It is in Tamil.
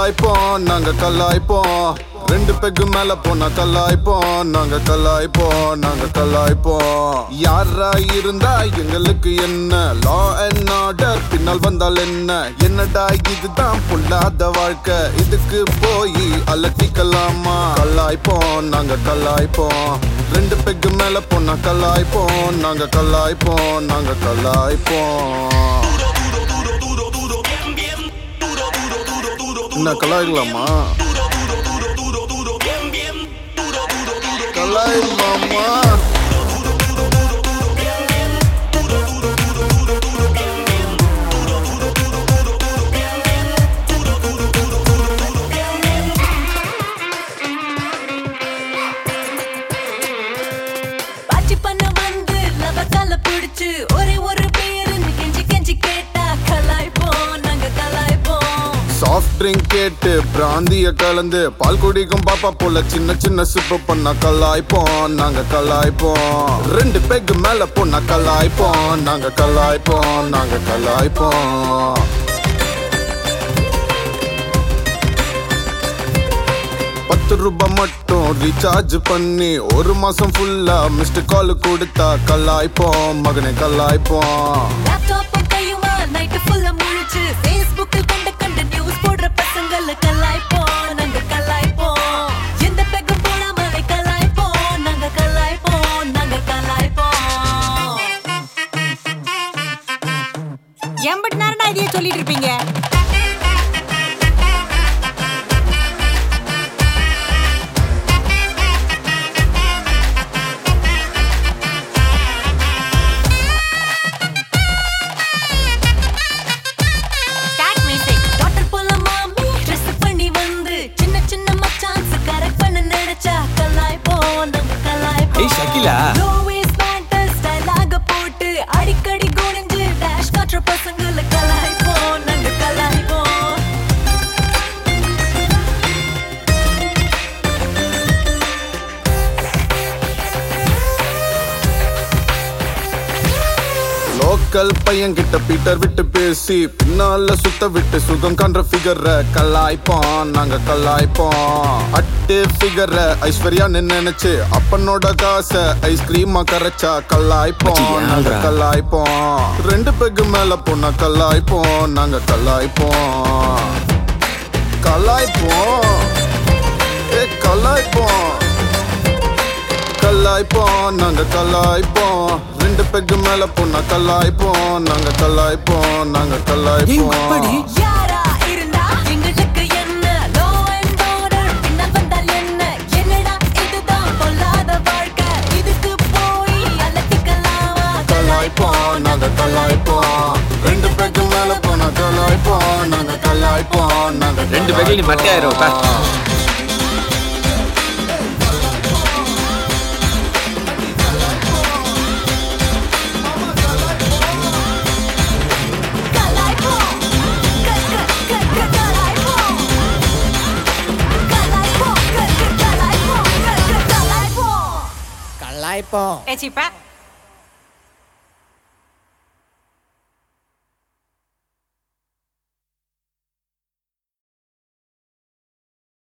கலாய்ப்போம் நாங்க கலாய்ப்போம் ரெண்டு பெக்கு மேல போனா கலாய்ப்போம் நாங்க கலாய்ப்போம் நாங்க கலாய்ப்போம் யாரா இருந்தா எங்களுக்கு என்ன லா அண்ட் ஆர்டர் பின்னால் வந்தால் என்ன என்னடா இதுதான் பொல்லாத வாழ்க்கை இதுக்கு போய் அலட்டிக்கலாமா கலாய்ப்போம் நாங்க கலாய்ப்போம் ரெண்டு பெக்கு மேல போனா கலாய்ப்போம் நாங்க கலாய்ப்போம் நாங்க கலாய்ப்போம் என்ன கலாய்க்கலாமா கலாய் மாமா பாச்சி பண்ண வந்து லவக்கால பிடிச்சு ஒரே ஒரு பேருன்னு கெஞ்சி கெஞ்சி கேட்டா கலாய்ப்போம் நாங்க கலாய்ப்போம் சாஃப்ட் ட்ரிங்க் கேட்டு பிராந்திய கலந்து பால் குடிக்கும் பாப்பா போல சின்ன சின்ன சிப்பு பண்ணா கலாய்ப்போம் நாங்க கலாய்ப்போம் ரெண்டு பெக் மேல போனா கலாய்ப்போம் நாங்க கலாய்ப்போம் நாங்க கலாய்ப்போம் பத்து ரூபாய் மட்டும் ரீசார்ஜ் பண்ணி ஒரு மாசம் ஃபுல்லா மிஸ்டு கால் கொடுத்தா கலாய்ப்போம் மகனை கலாய்ப்போம் லேப்டாப்பும் கையுமா நைட்டு ஃபுல்லா முழிச்சு ஃபேஸ்புக்கில் கண்ட கண்ட நியூஸ் போடுற பசங்கள கலாய்ப்போம் நாங்க கலாய்ப்போம் எந்த பெக்கும் போடாமலே கலாய்ப்போம் நாங்க கலாய்ப்போம் நாங்க கலாய்ப்போம் எம்பட்டு நேரம்டா இதையே சொல்லிட்டு இருப்பீங்க Start music. டாக்டர் போல மாமி ட்ரெஸ் பண்ணி வந்து சின்ன சின்ன மச்சான்ஸ் கரெக்ட் பண்ண நினைச்சா கலாய்ப்போம் நாங்க கலாய்ப்போம் ஏய், Shakila. Low waist pant style ஆக போட்டு அடிக்கடி குனிஞ்சு டேஷ் காட்டுற பசங்கள கலாய்ப்போம் நாங்க கலாய்ப்போம் லோக்கல் பையன் கிட்ட பீட்டர் விட்டு பேசி பின்னால சுத்த விட்டு சுகம் காண்ற ஃபிகர கலாய்ப்போம் நாங்க கலாய்ப்போம் அட்டு ஃபிகர ஐஸ்வர்யான்னு நினைச்சு அப்பனோட காசை ஐஸ்கிரீமா கரைச்சா கலாய்ப்போம் மச்சி, நாங்க ஏன்டா? கலாய்ப்போம் ரெண்டு பெக்கு மேல போனா கலாய்ப்போம் நாங்க கலாய்ப்போம் கலாய்ப்போம் ஏ கலாய்ப்போம் கலாய்ப்போம் நாங்க கலாய்ப்போம் ரெண்டு பெக்கு மேல போனா கலாய்ப்போம் நாங்க கலாய்ப்போம் நாங்க ஏய், கலாய்ப்போம் அப்படி? யாரா இருந்தா எங்களுக்கு என்ன லோ அண்ட் ஆர்டர் பின்னால் வந்தால் என்ன என்னடா இதுதான் பொல்லாத வாழ்க்கை இதுக்கு போய் அலட்டிக்கலாமா கலாய்ப்போம் நாங்க கலாய்ப்போம் ரெண்டு பெக்கு மேல போனா கலாய்ப்போம் நாங்க கலாய்ப்போம் நாங்க ரெண்டு பெக்கில் நீ மட்டையாயிரும், பா. கலாய்ப்போம் க க க க கலாய்ப்போம் கலாய்ப்போம் க க கலாய்ப்போம் க க கலாய்ப்போம் ஏச்சிப்பா